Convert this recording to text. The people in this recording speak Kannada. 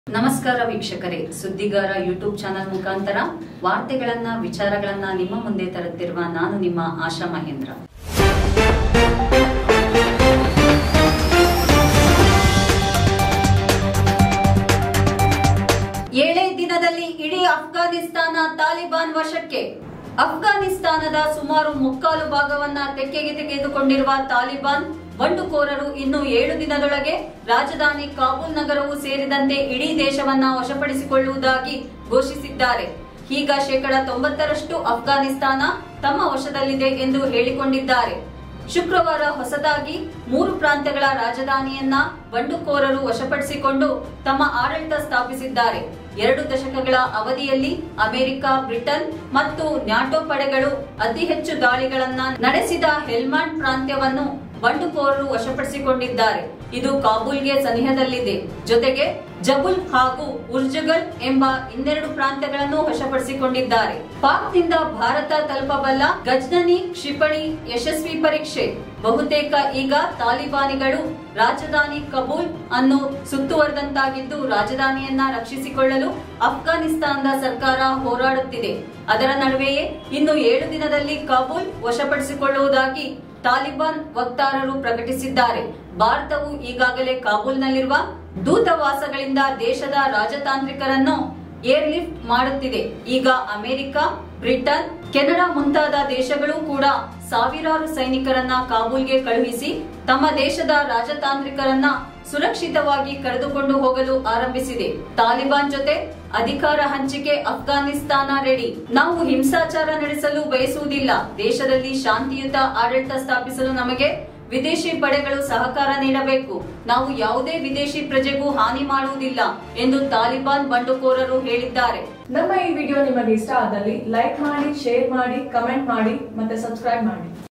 ನಮಸ್ಕಾರ ವೀಕ್ಷಕರೇ ಸುದ್ದಿಗಾರ ಯೂಟ್ಯೂಬ್ ಚಾನೆಲ್ ಮುಖಾಂತರ ವಾರ್ತೆಗಳನ್ನ ವಿಚಾರಗಳನ್ನ ನಿಮ್ಮ ಮುಂದೆ ತರುತ್ತಿರುವ ನಾನು ನಿಮ್ಮ ಆಶಾ ಮಹೇಂದ್ರ ಏಳೇ ದಿನದಲ್ಲಿ ಇಡೀ ಅಫ್ಘಾನಿಸ್ತಾನ ತಾಲಿಬಾನ್ ವಶಕ್ಕೆ ಅಫ್ಘಾನಿಸ್ತಾನದ ಸುಮಾರು ಮುಕ್ಕಾಲು ಭಾಗವನ್ನ ತೆಕ್ಕೆಗೆ ತೆಗೆದುಕೊಂಡಿರುವ ತಾಲಿಬಾನ್ ಬಂಡುಕೋರರು ಇನ್ನು ಏಳು ದಿನದೊಳಗೆ ರಾಜಧಾನಿ ಕಾಬೂಲ್ ನಗರವೂ ಸೇರಿದಂತೆ ಇಡೀ ದೇಶವನ್ನ ವಶಪಡಿಸಿಕೊಳ್ಳುವುದಾಗಿ ಘೋಷಿಸಿದ್ದಾರೆ ಈಗ ಶೇಕಡ ತೊಂಬತ್ತರಷ್ಟು ಅಫ್ಘಾನಿಸ್ತಾನ ತಮ್ಮ ವಶದಲ್ಲಿದೆ ಎಂದು ಹೇಳಿಕೊಂಡಿದ್ದಾರೆ ಶುಕ್ರವಾರ ಹೊಸದಾಗಿ ಮೂರು ಪ್ರಾಂತ್ಯಗಳ ರಾಜಧಾನಿಯನ್ನ ಬಂಡುಕೋರರು ವಶಪಡಿಸಿಕೊಂಡು ತಮ್ಮ ಆಡಳಿತ ಸ್ಥಾಪಿಸಿದ್ದಾರೆ ಎರಡು ದಶಕಗಳ ಅವಧಿಯಲ್ಲಿ ಅಮೆರಿಕ ಬ್ರಿಟನ್ ಮತ್ತು ನ್ಯಾಟೋ ಪಡೆಗಳು ಅತಿ ಹೆಚ್ಚು ದಾಳಿಗಳನ್ನ ನಡೆಸಿದ ಹೆಲ್ಮಾಂಡ್ ಪ್ರಾಂತ್ಯವನ್ನು ಬಂಡುಕೋರರು ವಶಪಡಿಸಿಕೊಂಡಿದ್ದಾರೆ ಇದು ಕಾಬೂಲ್ಗೆ ಸನಿಹದಲ್ಲಿದೆ ಜೊತೆಗೆ ಜಬುಲ್ ಹಾಗೂ ಉರ್ಜಗಲ್ ಎಂಬ ಇನ್ನೆರಡು ಪ್ರಾಂತ್ಯಗಳನ್ನು ವಶಪಡಿಸಿಕೊಂಡಿದ್ದಾರೆ ಪಾಕ್ನಿಂದ ಭಾರತ ತಲುಪಬಲ್ಲ ಗಜ್ನನಿ ಕ್ಷಿಪಣಿ ಯಶಸ್ವಿ ಪರೀಕ್ಷೆ ಬಹುತೇಕ ಈಗ ತಾಲಿಬಾನಿಗಳು ರಾಜಧಾನಿ ಕಬೂಲ್ ಅನ್ನು ಸುತ್ತುವರೆದಂತಾಗಿದ್ದು ರಾಜಧಾನಿಯನ್ನ ರಕ್ಷಿಸಿಕೊಳ್ಳಲು ಅಫ್ಘಾನಿಸ್ತಾನದ ಸರ್ಕಾರ ಹೋರಾಡುತ್ತಿದೆ ಅದರ ನಡುವೆಯೇ ಇನ್ನು ಏಳು ದಿನದಲ್ಲಿ ಕಾಬೂಲ್ ವಶಪಡಿಸಿಕೊಳ್ಳುವುದಾಗಿ ತಾಲಿಬಾನ್ ವಕ್ತಾರರು ಪ್ರಕಟಿಸಿದ್ದಾರೆ ಭಾರತವು ಈಗಾಗಲೇ ಕಾಬೂಲ್ನಲ್ಲಿರುವ ದೂತಾವಾಸಗಳಿಂದ ದೇಶದ ರಾಜತಾಂತ್ರಿಕರನ್ನು ಏರ್ಲಿಫ್ಟ್ ಮಾಡುತ್ತಿದೆ ಈಗ ಅಮೆರಿಕ ಬ್ರಿಟನ್ ಕೆನಡಾ ಮುಂತಾದ ದೇಶಗಳು ಕೂಡ ಸಾವಿರಾರು ಸೈನಿಕರನ್ನ ಕಾಬೂಲ್ಗೆ ಕಳುಹಿಸಿ ತಮ್ಮ ದೇಶದ ರಾಜತಾಂತ್ರಿಕರನ್ನ ಸುರಕ್ಷಿತವಾಗಿ ಕರೆದುಕೊಂಡು ಹೋಗಲು ಆರಂಭಿಸಿದೆ ತಾಲಿಬಾನ್ ಜೊತೆ ಅಧಿಕಾರ ಹಂಚಿಕೆ ಅಫ್ಘಾನಿಸ್ತಾನ ರೆಡಿ ನಾವು ಹಿಂಸಾಚಾರ ನಡೆಸಲು ಬಯಸುವುದಿಲ್ಲ ದೇಶದಲ್ಲಿ ಶಾಂತಿಯುತ ಆಡಳಿತ ಸ್ಥಾಪಿಸಲು ನಮಗೆ ವಿದೇಶಿ ಪಡೆಗಳು ಸಹಕಾರ ನೀಡಬೇಕು ನಾವು ಯಾವುದೇ ವಿದೇಶಿ ಪ್ರಜೆಗೂ ಹಾನಿ ಮಾಡುವುದಿಲ್ಲ ಎಂದು ತಾಲಿಬಾನ್ ಬಂಡುಕೋರರು ಹೇಳಿದ್ದಾರೆ ನಮ್ಮ ಈ ವಿಡಿಯೋ ನಿಮಗೆ ಇಷ್ಟ ಆದಲ್ಲಿ ಲೈಕ್ ಮಾಡಿ ಶೇರ್ ಮಾಡಿ ಕಮೆಂಟ್ ಮಾಡಿ ಮತ್ತೆ ಸಬ್ಸ್ಕ್ರೈಬ್ ಮಾಡಿ